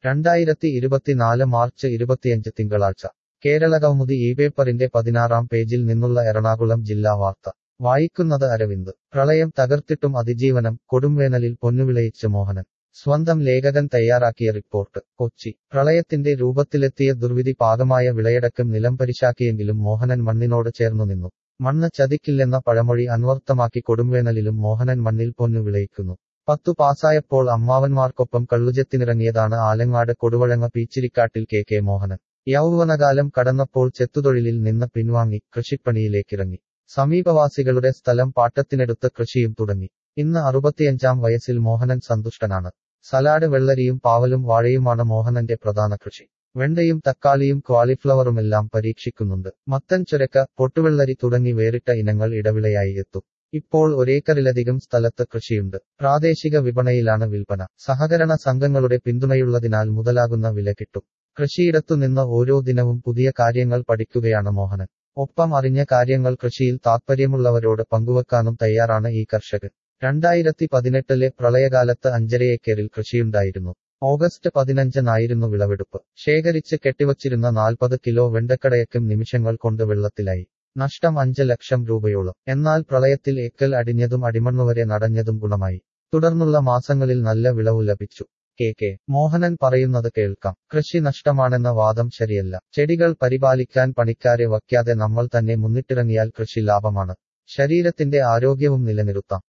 രണ്ടായിരത്തി ഇരുപത്തിനാല് മാർച്ച് ഇരുപത്തിയഞ്ച് തിങ്കളാഴ്ച കേരളകൗമുദി ഈ പേപ്പറിന്റെ പതിനാറാം പേജിൽ നിന്നുള്ള എറണാകുളം ജില്ലാ വാർത്ത വായിക്കുന്നത് അരവിന്ദ് പ്രളയം തകർത്തിട്ടും അതിജീവനം കൊടുംവേനലിൽ പൊന്നുവിളയിച്ച് മോഹനൻ സ്വന്തം ലേഖകൻ തയ്യാറാക്കിയ റിപ്പോർട്ട് കൊച്ചി പ്രളയത്തിന്റെ രൂപത്തിലെത്തിയ ദുർവിധി പാകമായ വിളയടക്കം നിലംപരിശാക്കിയെങ്കിലും മോഹനൻ മണ്ണിനോട് ചേർന്നു നിന്നു മണ്ണ് ചതിക്കില്ലെന്ന പഴമൊഴി അന്വർത്ഥമാക്കി കൊടുംവേനലിലും മോഹനൻ മണ്ണിൽ പൊന്നു വിളയിക്കുന്നു പത്തു പാസായപ്പോൾ അമ്മാവന്മാർക്കൊപ്പം കള്ളുജത്തിനിറങ്ങിയതാണ് ആലങ്ങാട് കൊടുവഴങ്ങ പീച്ചിരിക്കാട്ടിൽ കെ കെ മോഹനൻ യൗവനകാലം കടന്നപ്പോൾ ചെത്തുതൊഴിലിൽ നിന്ന് പിൻവാങ്ങി കൃഷിപ്പണിയിലേക്കിറങ്ങി സമീപവാസികളുടെ സ്ഥലം പാട്ടത്തിനെടുത്ത് കൃഷിയും തുടങ്ങി ഇന്ന് അറുപത്തിയഞ്ചാം വയസ്സിൽ മോഹനൻ സന്തുഷ്ടനാണ് സലാഡ് വെള്ളരിയും പാവലും വാഴയുമാണ് മോഹനന്റെ പ്രധാന കൃഷി വെണ്ടയും തക്കാളിയും ക്വാളിഫ്ലവറുമെല്ലാം പരീക്ഷിക്കുന്നുണ്ട് മത്തൻ ചുരക്ക പൊട്ടുവെള്ളരി തുടങ്ങി വേറിട്ട ഇനങ്ങൾ ഇടവിളയായി എത്തും ഇപ്പോൾ ഒരേക്കറിലധികം സ്ഥലത്ത് കൃഷിയുണ്ട് പ്രാദേശിക വിപണിയിലാണ് വിൽപ്പന സഹകരണ സംഘങ്ങളുടെ പിന്തുണയുള്ളതിനാൽ മുതലാകുന്ന വില കിട്ടും കൃഷിയിടത്തുനിന്ന് ഓരോ ദിനവും പുതിയ കാര്യങ്ങൾ പഠിക്കുകയാണ് മോഹനൻ ഒപ്പം അറിഞ്ഞ കാര്യങ്ങൾ കൃഷിയിൽ താത്പര്യമുള്ളവരോട് പങ്കുവെക്കാനും തയ്യാറാണ് ഈ കർഷകൻ രണ്ടായിരത്തി പതിനെട്ടിലെ പ്രളയകാലത്ത് അഞ്ചരയേക്കറിൽ കൃഷിയുണ്ടായിരുന്നു ഓഗസ്റ്റ് പതിനഞ്ചിനായിരുന്നു വിളവെടുപ്പ് ശേഖരിച്ച് കെട്ടിവച്ചിരുന്ന നാൽപ്പത് കിലോ വെണ്ടക്കടയക്കും നിമിഷങ്ങൾ കൊണ്ട് വെള്ളത്തിലായി നഷ്ടം അഞ്ച് ലക്ഷം രൂപയോളം എന്നാൽ പ്രളയത്തിൽ ഏക്കൽ അടിഞ്ഞതും അടിമണ്ണുവരെ നടഞ്ഞതും ഗുണമായി തുടർന്നുള്ള മാസങ്ങളിൽ നല്ല വിളവ് ലഭിച്ചു കെ കെ മോഹനൻ പറയുന്നത് കേൾക്കാം കൃഷി നഷ്ടമാണെന്ന വാദം ശരിയല്ല ചെടികൾ പരിപാലിക്കാൻ പണിക്കാരെ വയ്ക്കാതെ നമ്മൾ തന്നെ മുന്നിട്ടിറങ്ങിയാൽ കൃഷി ലാഭമാണ് ശരീരത്തിന്റെ ആരോഗ്യവും നിലനിർത്താം